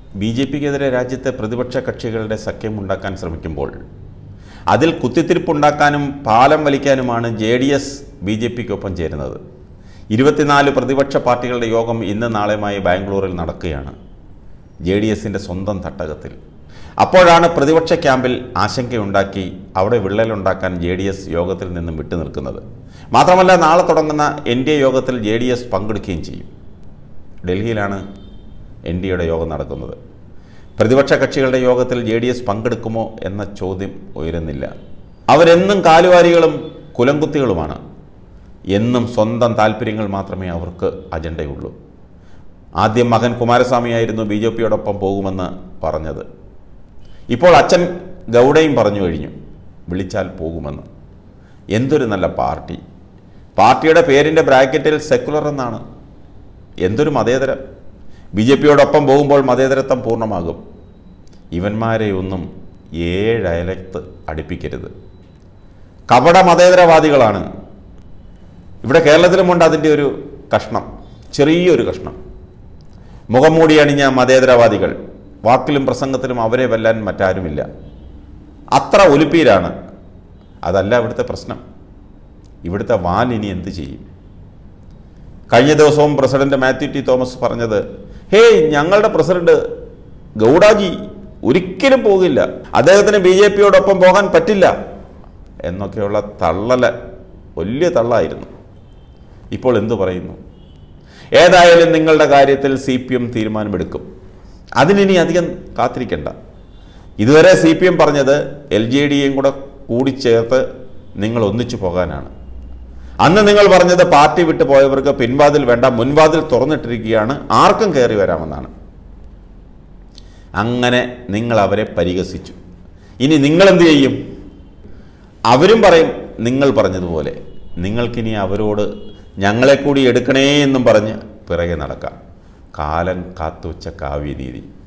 B J പിക്കെതിരെ രാജ്യത്തെ പ്രതിപക്ഷ കക്ഷികളുടെ സഖ്യമുണ്ടാക്കാൻ ശ്രമിക്കുമ്പോൾ അതിൽ കുത്തിത്തിരിപ്പുണ്ടാക്കാനും പാലം വലിക്കാനുമാണ് J D S B J പിക്കൊപ്പം ചേരുന്നത് ഇരുപത്തിനാല് പ്രതിപക്ഷ പാർട്ടികളുടെ യോഗം ഇന്ന് നാളെയുമായി ബാംഗ്ലൂരിൽ നടക്കുകയാണ് ജെ ഡി എസിൻ്റെ സ്വന്തം തട്ടകത്തിൽ അപ്പോഴാണ് പ്രതിപക്ഷ ക്യാമ്പിൽ ആശങ്കയുണ്ടാക്കി അവിടെ വിള്ളലുണ്ടാക്കാൻ ജെ ഡി എസ് യോഗത്തിൽ നിന്നും വിട്ടുനിൽക്കുന്നത് മാത്രമല്ല നാളെ തുടങ്ങുന്ന എൻ ഡി എ യോഗത്തിൽ ജെ ഡി എസ് പങ്കെടുക്കുകയും ചെയ്യും ഡൽഹിയിലാണ് എൻ ഡി എയുടെ യോഗം നടക്കുന്നത് പ്രതിപക്ഷ കക്ഷികളുടെ യോഗത്തിൽ ജെ ഡി എസ് പങ്കെടുക്കുമോ എന്ന ചോദ്യം ഉയരുന്നില്ല അവരെന്നും കാലുവാരികളും കുലംകുത്തികളുമാണ് എന്നും സ്വന്തം താല്പര്യങ്ങൾ മാത്രമേ അവർക്ക് അജണ്ടയുള്ളൂ ആദ്യം മകൻ കുമാരസ്വാമിയായിരുന്നു ബി ജെ പിയോടൊപ്പം പോകുമെന്ന് പറഞ്ഞത് ഇപ്പോൾ അച്ഛൻ ഗൗഡയും പറഞ്ഞു കഴിഞ്ഞു വിളിച്ചാൽ പോകുമെന്ന് എന്തൊരു നല്ല പാർട്ടി പാർട്ടിയുടെ പേരിൻ്റെ ബ്രാക്കറ്റിൽ സെക്കുലർ എന്നാണ് എന്തൊരു മതേതരം ബി ജെ പിയോടൊപ്പം പോകുമ്പോൾ മതേതരത്വം പൂർണ്ണമാകും ഇവന്മാരെ ഒന്നും ഏഴയലത്ത് അടുപ്പിക്കരുത് കപട മതേതരവാദികളാണ് ഇവിടെ കേരളത്തിലുമുണ്ട് അതിൻ്റെ ഒരു കഷ്ണം ചെറിയൊരു കഷ്ണം മുഖം മൂടി അണിഞ്ഞ മതേതരവാദികൾ വാക്കിലും പ്രസംഗത്തിലും അവരെ വെല്ലാൻ മറ്റാരുമില്ല അത്ര ഒലിപ്പീരാണ് അതല്ല ഇവിടുത്തെ പ്രശ്നം ഇവിടുത്തെ വാൻ ഇനി എന്ത് ചെയ്യും കഴിഞ്ഞ ദിവസവും പ്രസിഡന്റ് മാത്യു ടി തോമസ് പറഞ്ഞത് ഹേയ് ഞങ്ങളുടെ പ്രസിഡന്റ് ഗൗഡാജി ഒരിക്കലും പോകില്ല അദ്ദേഹത്തിന് ബി ജെ പിയോടൊപ്പം പോകാൻ പറ്റില്ല എന്നൊക്കെയുള്ള തള്ളല വലിയ തള്ളായിരുന്നു ഇപ്പോൾ എന്തു പറയുന്നു ഏതായാലും നിങ്ങളുടെ കാര്യത്തിൽ സി പി എം തീരുമാനമെടുക്കും അതിനിനി അധികം കാത്തിരിക്കേണ്ട ഇതുവരെ സി പി എം പറഞ്ഞത് എൽ ജെ ഡിയും കൂടെ കൂടിച്ചേർത്ത് നിങ്ങൾ ഒന്നിച്ചു പോകാനാണ് അന്ന് നിങ്ങൾ പറഞ്ഞത് പാർട്ടി വിട്ടു പോയവർക്ക് പിൻവാതിൽ വേണ്ട മുൻവാതിൽ തുറന്നിട്ടിരിക്കുകയാണ് ആർക്കും കയറി വരാമെന്നാണ് അങ്ങനെ നിങ്ങൾ അവരെ പരിഹസിച്ചു ഇനി നിങ്ങൾ എന്ത് ചെയ്യും അവരും പറയും നിങ്ങൾ പറഞ്ഞതുപോലെ നിങ്ങൾക്കിനി അവരോട് ഞങ്ങളെ കൂടി എടുക്കണേ എന്നും പറഞ്ഞ് പിറകെ നടക്കാം കാലം കാത്തുവച്ച കാവ്യനീതി